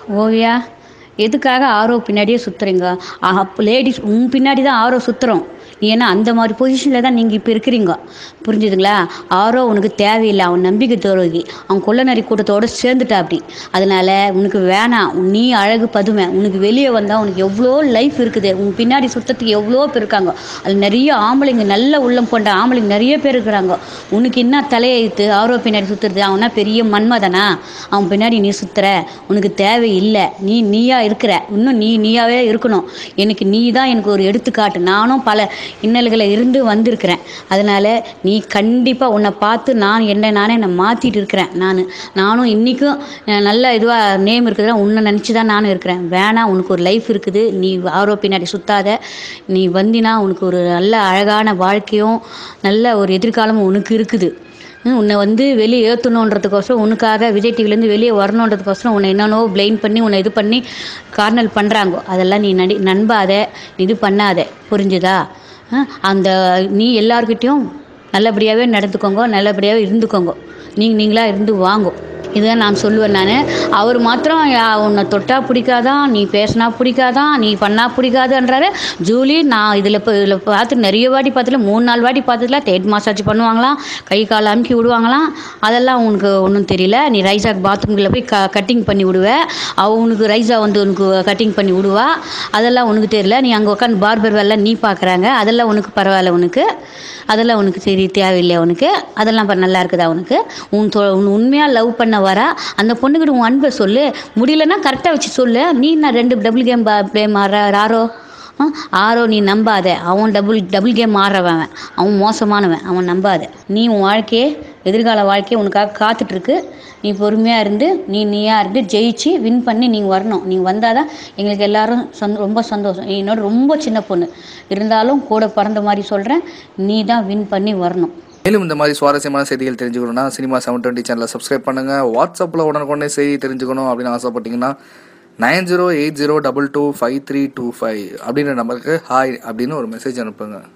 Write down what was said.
ஓவியா எதுக்காக ஆரோ பின்னாடியே சுற்றுறீங்க லேடிஸ் உன் பின்னாடி தான் ஆரோ சுற்றுறோம் ஏன்னா அந்த மாதிரி பொசிஷனில் தான் நீங்கள் இப்போ இருக்கிறீங்க புரிஞ்சுதுங்களா ஆரோ உனக்கு தேவையில்லை அவன் நம்பிக்கை துரோகி அவன் கொள்ளநரி கூட்டத்தோடு சேர்ந்துட்டா அப்படி அதனால் உனக்கு வேணாம் நீ அழகு பதுமை உனக்கு வெளியே வந்தால் உனக்கு எவ்வளோ லைஃப் இருக்குது உன் பின்னாடி சுத்தத்துக்கு எவ்வளோ பேர் இருக்காங்க அது நிறைய ஆம்பளைங்க நல்ல உள்ளம் கொண்ட ஆம்பளைங்க நிறைய பேர் இருக்கிறாங்க உனக்கு என்ன தலையெழுத்து ஆரோ பின்னாடி சுற்றுறது அவனா பெரிய மன்மதனா அவன் பின்னாடி நீ சுற்றுற உனக்கு தேவையில்லை நீ நீயா இருக்கிற இன்னும் நீ நீயாவே இருக்கணும் எனக்கு நீ தான் எனக்கு ஒரு எடுத்துக்காட்டு நானும் பல இன்னல்களை இருந்து வந்திருக்கிறேன் அதனால் நீ கண்டிப்பாக உன்னை பார்த்து நான் என்ன நானே நான் மாற்றிட்டு இருக்கிறேன் நான் நானும் இன்றைக்கும் நல்ல இதுவாக நேம் இருக்குதுன்னா உன்னை நினச்சி தான் நானும் இருக்கிறேன் வேணாம் உனக்கு ஒரு லைஃப் இருக்குது நீ ஆரோ பின்னாடி சுத்தாத நீ வந்தினா உனக்கு ஒரு நல்ல அழகான வாழ்க்கையும் நல்ல ஒரு எதிர்காலமும் உனக்கு இருக்குது ஹம், உன்னை வந்து வெளியே ஏற்றணுன்றதுக்கோசரம் உனக்காக விஜய் டிவிலேருந்து வெளியே வரணுன்றதுக்கோசரம் உன்னை என்னென்னோ பிளைன் பண்ணி உன்னை இது பண்ணி கார்னல் பண்ணுறாங்க அதெல்லாம் நீ நடி நண்பாத இது பண்ணாத புரிஞ்சுதா ஹம், அந்த நீ எல்லார்கிட்டயும் நல்லபடியாகவே நடந்துக்கோங்க நல்லபடியாகவே இருந்துக்கோங்க நீங்கள் நீங்களாக இருந்து வாங்கோ இதுதான் நான் சொல்லுவேன் நான் அவர் மாத்திரம் யா- உன்னை தொட்டா பிடிக்காதான் நீ பேசினா பிடிக்காதான் நீ பண்ணா பிடிக்காதுன்றாரு ஜூலி நான் இதில் இப்போ இதில் பார்த்து நிறைய வாட்டி பார்த்துல மூணு நாலு வாட்டி பார்த்ததுல ஹெட் மசாஜ் பண்ணுவாங்களாம் கை கால் அமுக்கி விடுவாங்களாம் அதெல்லாம் உனக்கு ஒன்றும் தெரியல நீ ரைஸாக்கு பாத்ரூமில் போய் க கட்டிங் பண்ணி விடுவ அவ உனக்கு ரைஸா வந்து உனக்கு கட்டிங் பண்ணி விடுவா அதெல்லாம் உனக்கு தெரியல நீ அங்கே உட்காந்து பார்பர் வேலை நீ பார்க்குறாங்க அதெல்லாம் உனக்கு பரவாயில்ல உனக்கு அதெல்லாம் உனக்கு சரி தேவையில்லை உனக்கு அதெல்லாம் ப- நல்லா இருக்குதா உனக்கு உன் தொ உன் உண்மையாக லவ் பண்ண வரா அந்த பொண்ணுக்கிட்ட உன் அன்பை சொல்லு முடியலன்னா கரெக்டாக வச்சு சொல்லு நீ நான் ரெண்டு டபுள் கேம் ப்ளே மாற ஆரோ ஆ, ஆரோ நீ நம்பாத அவன் டபுள் டபுள் கேம் ஆடுறவன் அவன். அவன் மோசமானவன் அவன் நம்பாத நீ உன் வாழ்க்கையே எதிர்கால வாழ்க்கையை உனக்காக காத்துட்ருக்கு நீ பொறுமையாக இருந்து நீ நீயா இருந்து ஜெயிச்சு வின் பண்ணி நீங்கள் வரணும் நீங்கள் வந்தால் தான் எங்களுக்கு எல்லாரும் சந்தோ ரொம்ப சந்தோஷம் நீ என்னோட ரொம்ப சின்ன பொண்ணு இருந்தாலும் கூட பிறந்த மாதிரி சொல்கிறேன் நீ தான் வின் பண்ணி வரணும் மேலும் இந்த மாதிரி சுவாரஸ்யமான செய்திகள் தெரிஞ்சுக்கணும்னா சினிமா செவன் டுவெண்ட்டி சேனலை சப்ஸ்கிரைப் பண்ணுங்கள் வாட்ஸ்அப்பில் உடனுக்குடனே செய்தி தெரிஞ்சுக்கணும் அப்படின்னு ஆசைப்பட்டீங்கன்னா nine zero eight zero double two five three two five அப்படின்ற நம்பருக்கு ஹாய் அப்படின்னு ஒரு மெசேஜ் அனுப்புங்க